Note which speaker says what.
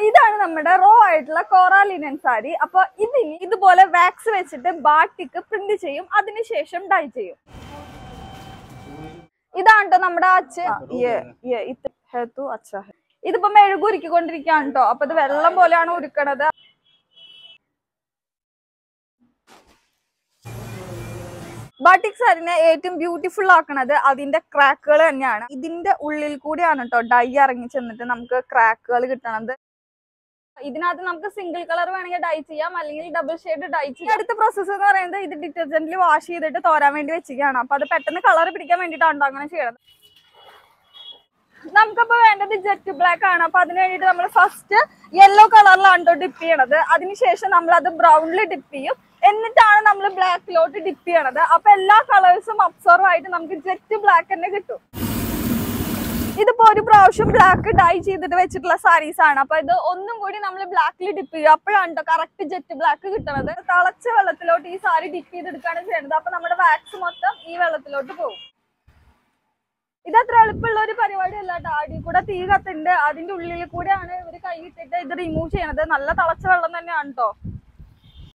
Speaker 1: ഇതാണ് നമ്മുടെ റോ ആയിട്ടുള്ള കോറാലിനൻ സാരി അപ്പൊ ഇതിന് ഇതുപോലെ വാക്സ് വെച്ചിട്ട് ബാട്ടിക്ക് പ്രിന്റ് ചെയ്യും അതിനുശേഷം ഡൈ ചെയ്യും ഇതാണ് ട്ടോ നമ്മുടെ അച്ഛ ഹേതു അച്ഛ ഇതിപ്പോ മെഴുക് ഉരുക്കിക്കൊണ്ടിരിക്കുകയാണ് കേട്ടോ അപ്പൊ ഇത് വെള്ളം പോലെയാണ് ഉരുക്കണത് ബാട്ടിക് സാരിനെ ഏറ്റവും ബ്യൂട്ടിഫുൾ ആക്കണത് അതിന്റെ ക്രാക്കുകൾ തന്നെയാണ് ഇതിന്റെ ഉള്ളിൽ കൂടിയാണ് കേട്ടോ ഡൈ ഇറങ്ങി ചെന്നിട്ട് നമുക്ക് ക്രാക്കുകൾ കിട്ടണത് ഇതിനകത്ത് നമുക്ക് സിംഗിൾ കളർ വേണമെങ്കിൽ ഡൈ ചെയ്യാം അല്ലെങ്കിൽ ഡബിൾ ഷെയ്ഡ് ഡൈ ചെയ്യാം അടുത്ത പ്രോസസ്സ് എന്ന് പറയുന്നത് ഇത് ഡിറ്റർജന്റിൽ വാഷ് ചെയ്തിട്ട് തോരാൻ വേണ്ടി വെച്ചിരിക്കുകയാണ് അപ്പൊ അത് പെട്ടെന്ന് കളർ പിടിക്കാൻ വേണ്ടിയിട്ടാണ് അങ്ങനെ ചെയ്യണത് നമുക്കപ്പോ വേണ്ടത് ജെറ്റ് ബ്ലാക്ക് ആണ് അപ്പൊ അതിന് വേണ്ടിയിട്ട് നമ്മൾ ഫസ്റ്റ് യെല്ലോ കളറിലാണ് കേട്ടോ ഡിപ്പ് ചെയ്യണത് അതിനുശേഷം നമ്മൾ അത് ബ്രൗണിൽ ഡിപ്പ് ചെയ്യും എന്നിട്ടാണ് നമ്മൾ ബ്ലാക്കിലോട്ട് ഡിപ്പ് ചെയ്യണത് അപ്പൊ എല്ലാ കളേഴ്സും അബ്സർവ് ആയിട്ട് നമുക്ക് ജെറ്റ് ബ്ലാക്ക് തന്നെ കിട്ടും ഇതിപ്പോ ഒരു പ്രാവശ്യം ബ്ലാക്ക് ഡൈ ചെയ്തിട്ട് വെച്ചിട്ടുള്ള സാരീസ് ആണ് അപ്പൊ ഇത് ഒന്നും കൂടി നമ്മൾ ബ്ലാക്കിൽ ഡിപ്പ് ചെയ്യും അപ്പോഴാണ് കേട്ടോ കറക്റ്റ് ജെറ്റ് ബ്ലാക്ക് കിട്ടണത് തിളച്ച വെള്ളത്തിലോട്ട് ഈ സാരി ഡിപ്പ് ചെയ്തെടുക്കുകയാണ് ചെയ്യുന്നത് അപ്പൊ നമ്മുടെ വാക്സ് മൊത്തം ഈ വെള്ളത്തിലോട്ട് പോകും ഇത് അത്ര എളുപ്പമുള്ള ഒരു പരിപാടി അല്ല കേട്ടോ അടി കൂടെ തീ കത്തുണ്ട് അതിന്റെ ഉള്ളിൽ കൂടെയാണ് ഇവര് കൈ ഇട്ടിട്ട് ഇത് റിമൂവ് ചെയ്യണത് നല്ല തിളച്ച വെള്ളം തന്നെയാണ് കേട്ടോ